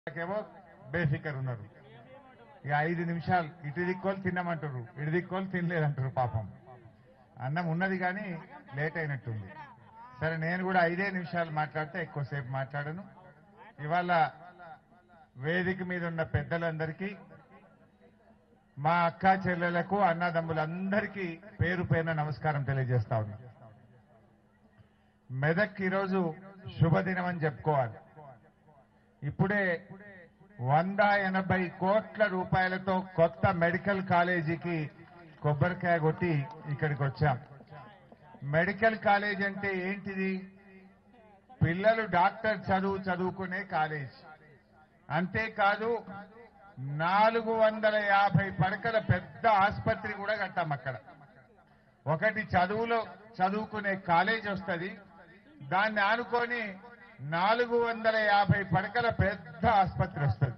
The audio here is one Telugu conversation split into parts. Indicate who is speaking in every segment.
Speaker 1: ఏమో బేఫికర్ ఉన్నారు ఇక ఐదు నిమిషాలు ఇటు దిక్కోలు తిన్నామంటారు ఇటు దిక్కోలు తినలేదంటారు పాపం అన్నం ఉన్నది కానీ లేట్ అయినట్టుంది సరే నేను కూడా ఐదే నిమిషాలు మాట్లాడితే ఎక్కువసేపు మాట్లాడను ఇవాళ వేదిక మీద ఉన్న పెద్దలందరికీ మా అక్క చెల్లెలకు అన్నదమ్ములందరికీ పేరు పేరున నమస్కారం తెలియజేస్తా ఉన్నా మెదక్ ఈరోజు శుభదినం అని చెప్పుకోవాలి ఇప్పుడే వంద ఎనభై కోట్ల రూపాయలతో కొత్త మెడికల్ కాలేజీకి కొబ్బరికాయ కొట్టి ఇక్కడికి వచ్చాం మెడికల్ కాలేజ్ అంటే ఏంటిది పిల్లలు డాక్టర్ చదువు చదువుకునే కాలేజ్ అంతేకాదు నాలుగు వందల యాభై పడకల పెద్ద ఆసుపత్రి కూడా కట్టాం అక్కడ ఒకటి చదువులో చదువుకునే కాలేజ్ వస్తుంది దాన్ని ఆనుకొని నాలుగు వందల యాభై పడకల పెద్ద ఆసుపత్రి వస్తుంది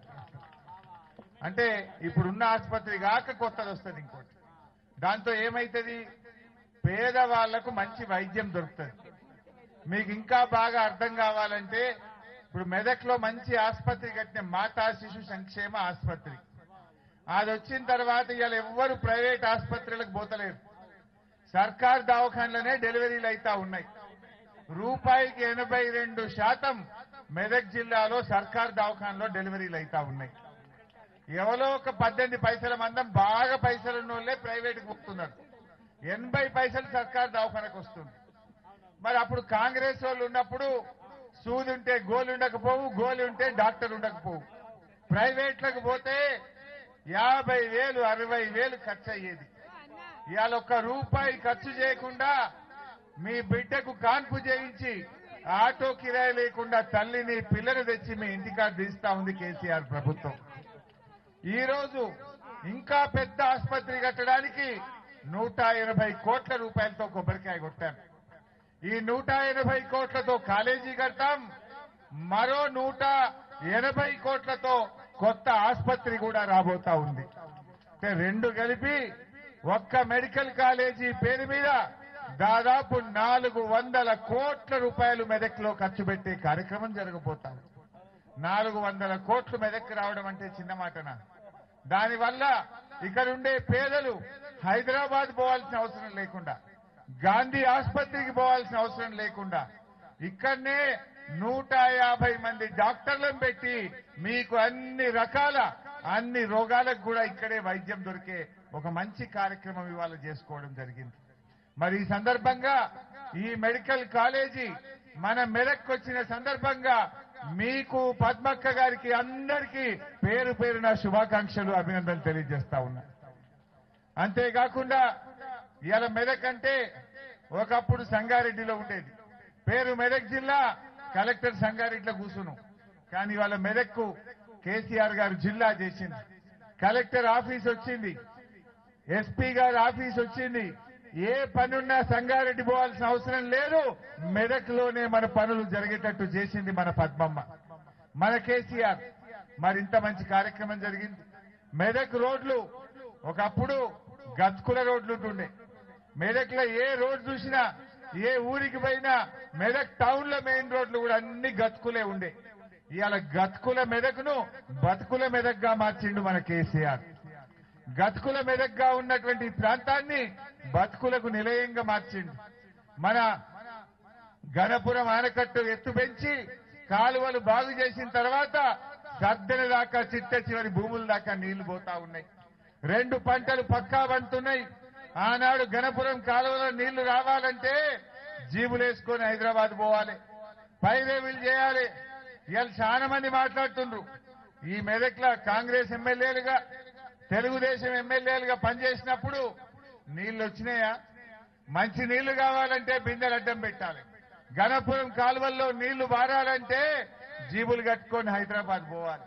Speaker 1: అంటే ఇప్పుడున్న ఆసుపత్రి కాక కొత్తది వస్తుంది ఇంకోటి దాంతో ఏమైతుంది పేదవాళ్లకు మంచి వైద్యం దొరుకుతుంది మీకు ఇంకా బాగా అర్థం కావాలంటే ఇప్పుడు మెదక్లో మంచి ఆసుపత్రి కట్టిన మాతా శిశు సంక్షేమ ఆసుపత్రి అది వచ్చిన తర్వాత ఇవాళ ఎవ్వరు ప్రైవేట్ ఆసుపత్రులకు పోతలేరు సర్కార్ దవాఖానలోనే డెలివరీలు అయితా ఉన్నాయి రూపాయికి ఎనభై రెండు శాతం మెదక్ జిల్లాలో సర్కార్ దవాఖానలో డెలివరీలు అయితా ఉన్నాయి ఎవరో ఒక పద్దెనిమిది పైసల మందం బాగా పైసలు ఉన్న వాళ్ళే ప్రైవేట్కి పోతున్నారు ఎనభై పైసలు సర్కార్ దవాఖానకు వస్తుంది మరి అప్పుడు కాంగ్రెస్ వాళ్ళు ఉన్నప్పుడు సూది ఉంటే గోలు ఉండకపోవు గోలు ఉంటే డాక్టర్ ఉండకపోవు ప్రైవేట్లకు పోతే యాభై వేలు అరవై వేలు ఖర్చు అయ్యేది ఇవాళ ఒక్క రూపాయి ఖర్చు చేయకుండా మీ బిడ్డకు కాన్పు చేయించి ఆటో కిరాయి లేకుండా తల్లిని పిల్లని తెచ్చి మీ ఇంటికాడ తీస్తా ఉంది కేసీఆర్ ప్రభుత్వం ఈ రోజు ఇంకా పెద్ద ఆసుపత్రి కట్టడానికి నూట ఎనభై కోట్ల రూపాయలతో కొబ్బరికాయ కొట్టాం ఈ నూట ఎనభై కోట్లతో కాలేజీ కడతాం మరో నూట ఎనభై కోట్లతో కొత్త ఆసుపత్రి కూడా రాబోతా ఉంది అంటే రెండు కలిపి ఒక్క మెడికల్ కాలేజీ పేరు మీద దాదాపు నాలుగు వందల కోట్ల రూపాయలు మెదక్లో ఖర్చు పెట్టే కార్యక్రమం జరగబోతాం నాలుగు వందల కోట్లు మెదక్కి రావడం అంటే చిన్న మాటనా దానివల్ల ఇక్కడుండే పేదలు హైదరాబాద్ పోవాల్సిన అవసరం లేకుండా గాంధీ ఆసుపత్రికి పోవాల్సిన అవసరం లేకుండా ఇక్కడనే నూట యాభై మంది డాక్టర్లను పెట్టి మీకు అన్ని రకాల అన్ని రోగాలకు కూడా ఇక్కడే వైద్యం దొరికే ఒక మంచి కార్యక్రమం ఇవాళ చేసుకోవడం జరిగింది మరి ఈ సందర్భంగా ఈ మెడికల్ కాలేజీ మన మెదక్ వచ్చిన సందర్భంగా మీకు పద్మక్క గారికి అందరికీ పేరు పేరున శుభాకాంక్షలు అభినందనలు తెలియజేస్తా ఉన్నా అంతేకాకుండా ఇవాళ మెదక్ అంటే ఒకప్పుడు సంగారెడ్డిలో ఉండేది పేరు మెదక్ జిల్లా కలెక్టర్ సంగారెడ్డిలో కూర్చును కానీ ఇవాళ మెదక్కు కేసీఆర్ గారు జిల్లా చేసింది కలెక్టర్ ఆఫీస్ వచ్చింది ఎస్పీ గారి ఆఫీస్ వచ్చింది ఏ పనున్నా సంగారెడ్డి పోవాల్సిన అవసరం లేదు మెదక్ లోనే మన పనులు జరిగేటట్టు చేసింది మన పద్మమ్మ మన కేసీఆర్ మరి ఇంత మంచి కార్యక్రమం జరిగింది మెదక్ రోడ్లు ఒకప్పుడు గతుకుల రోడ్లు ఉంటుండే మెదక్ లో ఏ రోడ్ చూసినా ఏ ఊరికి పోయినా మెదక్ టౌన్ లో మెయిన్ రోడ్లు కూడా అన్ని గతుకులే ఉండే ఇవాళ గతుకుల మెదక్ను బతుకుల మెదక్గా మార్చిండు మన కేసీఆర్ గతుకుల మెదక్గా ఉన్నటువంటి ఈ ప్రాంతాన్ని బతుకులకు నిలయంగా మార్చిండు మన గణపురం ఆనకట్టు ఎత్తు పెంచి కాలువలు బాగు చేసిన తర్వాత సద్దెల దాకా చిట్ట చివరి భూముల దాకా నీళ్లు పోతా ఉన్నాయి రెండు పంటలు పక్కా పండుతున్నాయి ఆనాడు గణపురం కాలువలో నీళ్లు రావాలంటే జీబులేసుకొని హైదరాబాద్ పోవాలి పైరేవులు చేయాలి ఇవాళ చాలా మంది మాట్లాడుతుండ్రు ఈ మెదక్ల కాంగ్రెస్ ఎమ్మెల్యేలుగా తెలుగుదేశం ఎమ్మెల్యేలుగా పనిచేసినప్పుడు నీళ్లు వచ్చినాయా మంచి నీళ్లు కావాలంటే బిందెలు అడ్డం పెట్టాలి గణపురం కాలువల్లో నీళ్లు బారాలంటే జీబులు కట్టుకొని హైదరాబాద్ పోవాలి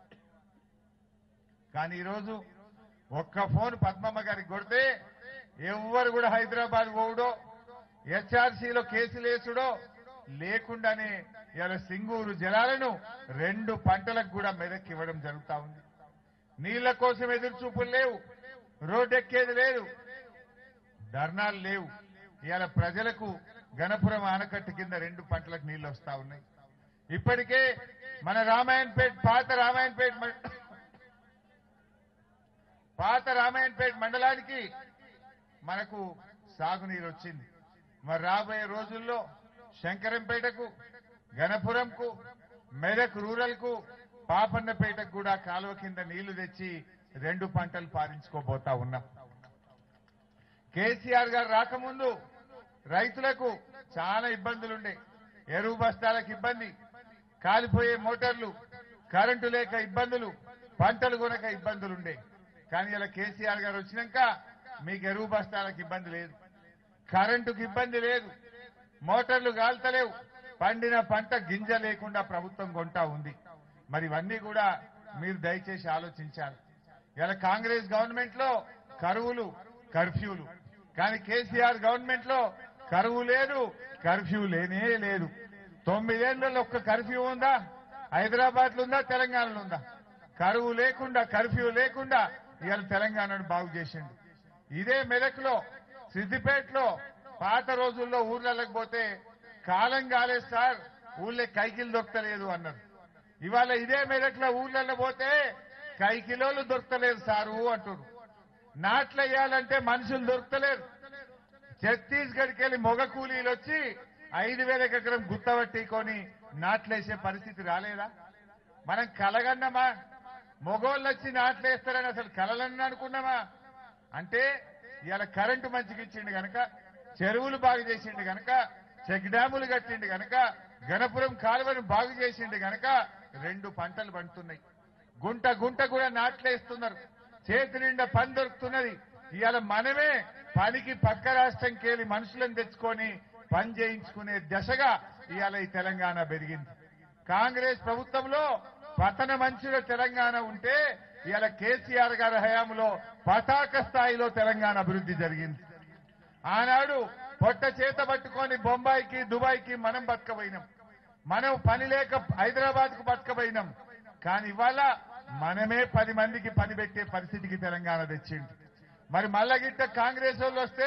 Speaker 1: కానీ ఈరోజు ఒక్క ఫోన్ పద్మమ్మ గారికి కొడితే ఎవ్వరు కూడా హైదరాబాద్ పోవుడో హెచ్ఆర్సీలో కేసులు వేసుడో లేకుండానే ఇలా సింగూరు జలాలను రెండు పంటలకు కూడా మెదక్ ఇవ్వడం జరుగుతా ఉంది నీళ్ల కోసం ఎదురు చూపులు లేవు రోడ్డెక్కేది లేదు ధర్నాలు లేవు ఇవాళ ప్రజలకు గణపురం ఆనకట్టు కింద రెండు పంటలకు నీళ్లు వస్తా ఉన్నాయి ఇప్పటికే మన రామాయణపేట్ పాత రామాయణపేట్ మండ- పాత రామాయణపేట్ మండలానికి మనకు సాగునీరు వచ్చింది మరి రాబోయే రోజుల్లో శంకరంపేటకు గణపురంకు మెదక్ రూరల్ కు పాపన్నపేటకు కూడా కాలువ కింద నీళ్లు తెచ్చి రెండు పంటలు పారించుకోబోతా ఉన్నాం కేసీఆర్ గారు రాకముందు రైతులకు చాలా ఇబ్బందులుండే ఎరువు బస్తాలకు ఇబ్బంది కాలిపోయే మోటార్లు కరెంటు లేక ఇబ్బందులు పంటలు కొనక ఇబ్బందులుండే కానీ ఇలా కేసీఆర్ గారు వచ్చినాక మీకు ఎరువు బస్తాలకు ఇబ్బంది లేదు కరెంటుకు ఇబ్బంది లేదు మోటార్లు గాల్తలేవు పండిన పంట గింజ లేకుండా ప్రభుత్వం కొంటా ఉంది మరి ఇవన్నీ కూడా మీరు దయచేసి ఆలోచించాలి ఇలా కాంగ్రెస్ గవర్నమెంట్ లో కరువులు కర్ఫ్యూలు కానీ కేసీఆర్ గవర్నమెంట్ లో కరువు లేదు కర్ఫ్యూ లేనే లేదు తొమ్మిదేళ్లలో ఒక్క కర్ఫ్యూ ఉందా హైదరాబాద్ లో ఉందా తెలంగాణలో ఉందా కరువు లేకుండా కర్ఫ్యూ లేకుండా ఇవాళ తెలంగాణను బాగు చేసిండు ఇదే మెదక్లో సిద్దిపేటలో పాత రోజుల్లో ఊర్లలోకి పోతే కాలం కాలేదు సార్ ఊళ్ళో కైకిలు దొరకలేదు అన్నారు ఇవాళ ఇదే మెదక్లో ఊర్లలో పోతే కైకిలోలు దొరకలేదు సారు అంటున్నారు నాట్లు వేయాలంటే మనుషులు దొరకలేరు ఛత్తీస్గఢ్కి వెళ్ళి మొగ కూలీలు వచ్చి ఐదు వేల ఎకరం గుత్తబట్టికొని నాట్లేసే పరిస్థితి రాలేదా మనం కలగన్నామా మొగోళ్ళు వచ్చి నాట్లేస్తారని అసలు కలలన్నా అనుకున్నామా అంటే ఇవాళ కరెంటు మంచిగా ఇచ్చిండు గనక చెరువులు బాగు చేసిండు గనక చెక్ డ్యాములు కట్టిండు గనక గణపురం కాలువను బాగు చేసిండు గనక రెండు పంటలు పండుతున్నాయి గుంట గుంట కూడా నాట్లేస్తున్నారు చేతి నిండా పని దొరుకుతున్నది ఇవాళ మనమే పనికి పక్క రాష్ట్రంకి వెళ్ళి మనుషులను తెచ్చుకొని పని చేయించుకునే దశగా ఇవాళ ఈ తెలంగాణ పెరిగింది కాంగ్రెస్ ప్రభుత్వంలో పతన మంచుల తెలంగాణ ఉంటే ఇవాళ కేసీఆర్ గారి హయాంలో పతాక స్థాయిలో తెలంగాణ అభివృద్ధి జరిగింది ఆనాడు పొట్ట చేత పట్టుకొని బొంబాయికి దుబాయ్కి మనం బతకపోయినాం మనం పని లేక హైదరాబాద్ కు బతకపోయినాం కానీ ఇవాళ మనమే పది మందికి పని పెట్టే పరిస్థితికి తెలంగాణ తెచ్చిండు మరి మళ్ళా గిట్ట కాంగ్రెస్ వాళ్ళు వస్తే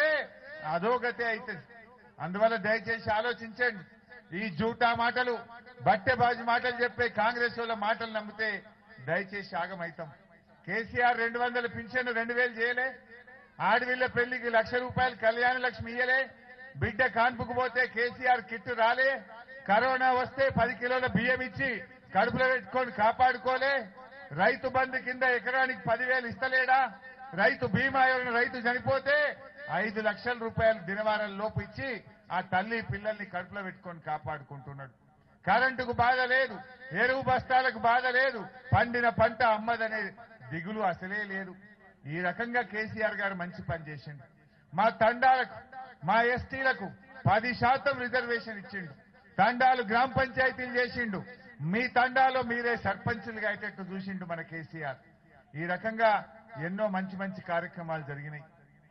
Speaker 1: అధోగతే అవుతుంది అందువల్ల దయచేసి ఆలోచించండి ఈ జూటా మాటలు బట్టెబాజీ మాటలు చెప్పే కాంగ్రెస్ వాళ్ళ మాటలు నమ్మితే దయచేసి ఆగమైతాం కేసీఆర్ రెండు వందల పింఛన్ రెండు వేలు చేయలే ఆడవిళ్ళ పెళ్లికి లక్ష రూపాయలు కళ్యాణ లక్ష్మి ఇయ్యలే బిడ్డ కాన్పుకు పోతే కేసీఆర్ కిట్ రాలే కరోనా వస్తే పది కిలోల బియ్యం ఇచ్చి కడుపులో పెట్టుకొని కాపాడుకోలే రైతు బంధు కింద ఎకరానికి పదివేలు ఇస్తలేడా రైతు బీమా ఎవరైనా రైతు చనిపోతే ఐదు లక్షల రూపాయలు దినవారం లోపు ఇచ్చి ఆ తల్లి పిల్లల్ని కడుపులో పెట్టుకొని కాపాడుకుంటున్నాడు కరెంటుకు బాధ లేదు ఎరువు బస్తాలకు బాధ లేదు పండిన పంట అమ్మదనే దిగులు అసలే లేదు ఈ రకంగా కేసీఆర్ గారు మంచి పని చేసిండు మా తండాలకు మా ఎస్టీలకు పది శాతం రిజర్వేషన్ ఇచ్చిండు తండాలు గ్రామ పంచాయతీలు చేసిండు మీ తండాలో మీరే సర్పంచులుగా అయ్యేటట్టు చూసిండు మన కేసీఆర్ ఈ రకంగా ఎన్నో మంచి మంచి కార్యక్రమాలు జరిగినాయి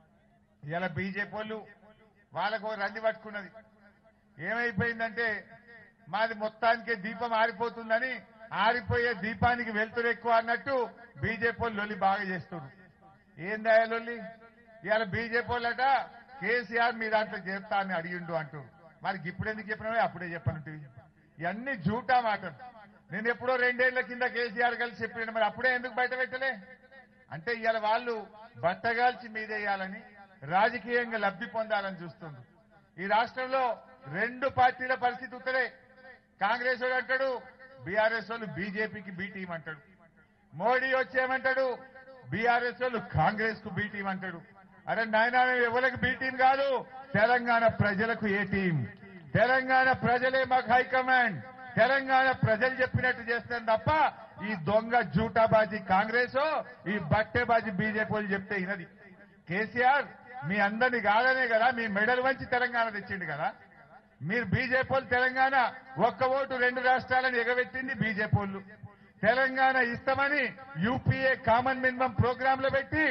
Speaker 1: ఇలా బీజేపీ వాళ్ళు వాళ్ళకు ఓ రంది పట్టుకున్నది ఏమైపోయిందంటే మాది మొత్తానికే దీపం ఆరిపోతుందని ఆరిపోయే దీపానికి వెళ్తురు ఎక్కువ అన్నట్టు బీజేపీ వాళ్ళు లొల్లి బాగా చేస్తున్నారు ఏందా లొల్లి ఇవాళ బీజేపీ వాళ్ళట కేసీఆర్ మీ దాంట్లో చేస్తా అని అడిగిండు అంటూ మరి ఇప్పుడు ఎందుకు చెప్పినవే అప్పుడే చెప్పనుంటివి ఇవన్నీ జూటా మాటలు నేను ఎప్పుడో రెండేళ్ల కింద కేసీఆర్ కలిసి చెప్పాను మరి అప్పుడే ఎందుకు బయట పెట్టలే అంటే ఇవాళ వాళ్ళు బట్టగాల్చి మీదేయాలని రాజకీయంగా లబ్ధి పొందాలని చూస్తుంది ఈ రాష్ట్రంలో రెండు పార్టీల పరిస్థితి ఉత్తరే కాంగ్రెస్ వాడు అంటాడు బీఆర్ఎస్ వాళ్ళు బీజేపీకి బీ టీం అంటాడు మోడీ వచ్చేయమంటాడు బీఆర్ఎస్ వాళ్ళు కాంగ్రెస్ కు బీ టీం అంటాడు అరే నాయన మేము ఎవరికి బీ టీం కాదు తెలంగాణ ప్రజలకు ఏ టీం తెలంగాణ ప్రజలే మాకు హైకమాండ్ తెలంగాణ ప్రజలు చెప్పినట్టు చేస్తాం తప్ప ఈ దొంగ జూటాబాజీ కాంగ్రెస్ ఈ బట్టెబాజీ బీజేపీ వాళ్ళు చెప్తే ఇనది కేసీఆర్ మీ అందరిని కాదనే కదా మీ మెడల్ వంచి తెలంగాణ తెచ్చిండు కదా మీరు బీజేపీ వాళ్ళు తెలంగాణ ఒక్క ఓటు రెండు రాష్ట్రాలను ఎగబెట్టింది బీజేపీ వాళ్ళు తెలంగాణ ఇస్తామని యూపీఏ కామన్ మినిమం ప్రోగ్రామ్ లో పెట్టి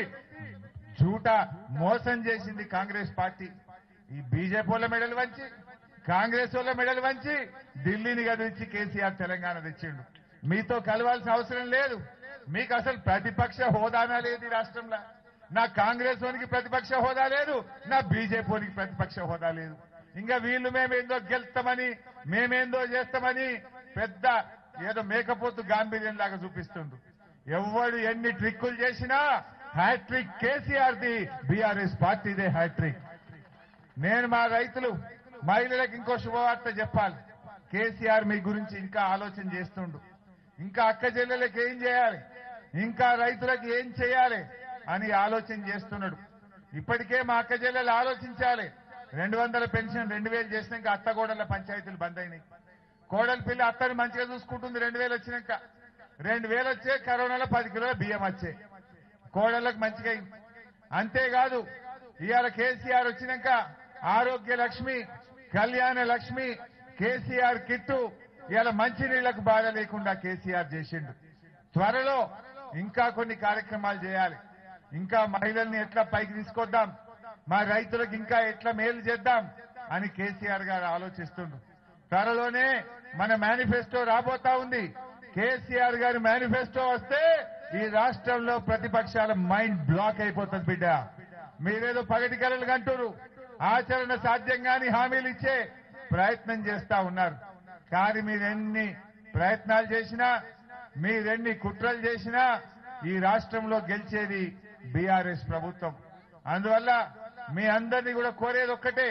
Speaker 1: జూటా మోసం చేసింది కాంగ్రెస్ పార్టీ ఈ బీజేపీ వాళ్ళ మెడల్ వంచి కాంగ్రెస్ వాళ్ళ మెడల్ వంచి ఢిల్లీని గదిలించి కేసీఆర్ తెలంగాణ తెచ్చిండు మీతో కలవాల్సిన అవసరం లేదు మీకు అసలు ప్రతిపక్ష హోదానా లేదు ఈ రాష్ట్రంలో నా కాంగ్రెస్ వానికి ప్రతిపక్ష హోదా లేదు నా బీజేపీ వానికి ప్రతిపక్ష హోదా లేదు ఇంకా వీళ్ళు మేమేందో గెలుస్తామని మేమేందో చేస్తామని పెద్ద ఏదో మేకపోతు గాంభీర్యం లాగా చూపిస్తుండు ఎవడు ఎన్ని ట్రిక్కులు చేసినా హ్యాట్రిక్ కేసీఆర్ ది బీఆర్ఎస్ పార్టీదే హ్యాట్రిక్ నేను మా రైతులు మహిళలకు ఇంకో శుభవార్త చెప్పాలి కేసీఆర్ మీ గురించి ఇంకా ఆలోచన చేస్తుండు ఇంకా అక్క చెల్లెలకు ఏం చేయాలి ఇంకా రైతులకు ఏం చేయాలి అని ఆలోచన చేస్తున్నాడు ఇప్పటికే మా అక్క చెల్లెలు ఆలోచించాలి రెండు వందల పెన్షన్ రెండు వేలు చేసినాక అత్త కోడళ్ళ పంచాయతీలు బంద్ అయినాయి కోడల పిల్ల అత్తని మంచిగా చూసుకుంటుంది రెండు వేలు వచ్చినాక రెండు వేలు వచ్చే కరోనాలో పది కిలోల బియ్యం వచ్చాయి కోడళ్ళకు మంచిగా అయింది అంతేకాదు ఇవాళ కేసీఆర్ వచ్చినాక ఆరోగ్య లక్ష్మి కళ్యాణ లక్ష్మి కేసీఆర్ కిట్టు ఇవాళ మంచినీళ్లకు బాధ లేకుండా కేసీఆర్ చేసిండు త్వరలో ఇంకా కొన్ని కార్యక్రమాలు చేయాలి ఇంకా మహిళల్ని ఎట్లా పైకి తీసుకొద్దాం మా రైతులకు ఇంకా ఎట్లా మేలు చేద్దాం అని కేసీఆర్ గారు ఆలోచిస్తుండ్రు త్వరలోనే మన మేనిఫెస్టో రాబోతా ఉంది కేసీఆర్ గారి మేనిఫెస్టో వస్తే ఈ రాష్ట్రంలో ప్రతిపక్షాల మైండ్ బ్లాక్ అయిపోతుంది బిడ్డ మీరేదో పగటి కలలు కంటురు ఆచరణ సాధ్యం కాని హామీలు ఇచ్చే ప్రయత్నం చేస్తా ఉన్నారు కానీ మీరెన్ని ప్రయత్నాలు చేసినా మీరెన్ని కుట్రలు చేసినా ఈ రాష్ట్రంలో గెలిచేది బీఆర్ఎస్ ప్రభుత్వం అందువల్ల మీ అందరినీ కూడా కోరేది ఒక్కటే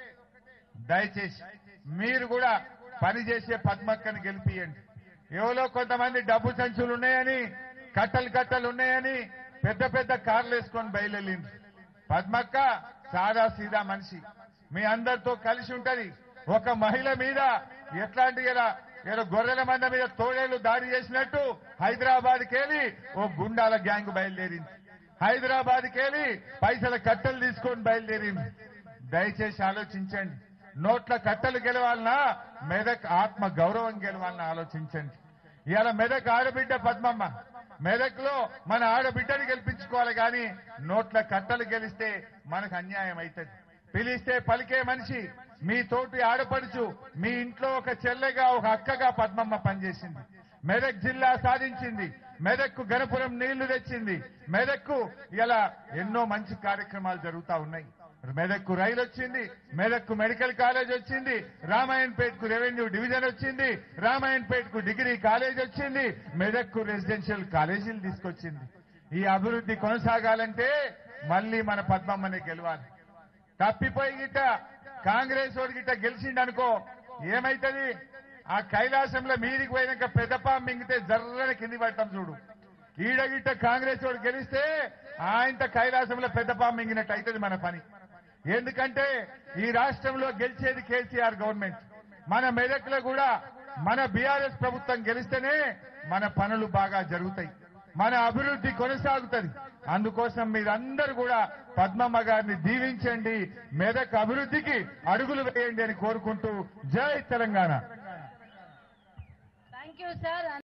Speaker 1: దయచేసి మీరు కూడా పనిచేసే పద్మక్కని గెలిపియండి ఎవరో కొంతమంది డబ్బు సంచులు ఉన్నాయని కట్టలు కట్టలు ఉన్నాయని పెద్ద పెద్ద కార్లు వేసుకొని బయలుదేరింది పద్మక్క సాదా సీదా మనిషి మీ అందరితో కలిసి ఉంటది ఒక మహిళ మీద ఎట్లాంటి ఇలా ఏదో గొర్రెల మంద మీద తోడేళ్లు దాడి చేసినట్టు హైదరాబాద్ కేలి ఓ గుండాల గ్యాంగ్ బయలుదేరింది హైదరాబాద్ కేలి పైసల కట్టలు తీసుకొని బయలుదేరింది దయచేసి ఆలోచించండి నోట్ల కట్టలు గెలవాలన్నా మెదక్ ఆత్మ గౌరవం గెలవాలన్నా ఆలోచించండి ఇవాళ మెదక్ ఆడబిడ్డ పద్మమ్మ మెదక్ లో మన ఆడబిడ్డని గెలిపించుకోవాలి కానీ నోట్ల కట్టలు గెలిస్తే మనకు అన్యాయం అవుతుంది పిలిస్తే పలికే మనిషి మీ తోటి ఆడపడుచు మీ ఇంట్లో ఒక చెల్లెగా ఒక అక్కగా పద్మమ్మ పనిచేసింది మెదక్ జిల్లా సాధించింది మెదక్కు గణపురం నీళ్లు తెచ్చింది మెదక్కు ఇలా ఎన్నో మంచి కార్యక్రమాలు జరుగుతా ఉన్నాయి మెదక్కు రైలు వచ్చింది మెదక్కు మెడికల్ కాలేజ్ వచ్చింది రామాయణపేటకు రెవెన్యూ డివిజన్ వచ్చింది రామాయణపేటకు డిగ్రీ కాలేజ్ వచ్చింది మెదక్కు రెసిడెన్షియల్ కాలేజీలు తీసుకొచ్చింది ఈ అభివృద్ధి కొనసాగాలంటే మళ్ళీ మన పద్మమ్మని గెలవాలి తప్పిపోయి గిట్ట కాంగ్రెస్ వాడు గిట్ట గెలిచిండనుకో ఏమైతది ఆ కైలాసంలో మీదికి పోయినాక పెద్దపా మింగితే జర్రని కింది పడటం చూడు ఈడగిట్ట కాంగ్రెస్ వాడు గెలిస్తే ఆయనత కైలాసంలో పెద్దపా మింగినట్టు అవుతుంది మన పని ఎందుకంటే ఈ రాష్ట్రంలో గెలిచేది కేసీఆర్ గవర్నమెంట్ మన మెదక్లో కూడా మన బీఆర్ఎస్ ప్రభుత్వం గెలిస్తేనే మన పనులు బాగా జరుగుతాయి మన అభివృద్ధి కొనసాగుతుంది అందుకోసం మీరందరూ కూడా పద్మమ్మ గారిని దీవించండి మెదక్ అభివృద్ధికి అడుగులు వేయండి అని కోరుకుంటూ జై తెలంగాణ
Speaker 2: థ్యాంక్ యూ సార్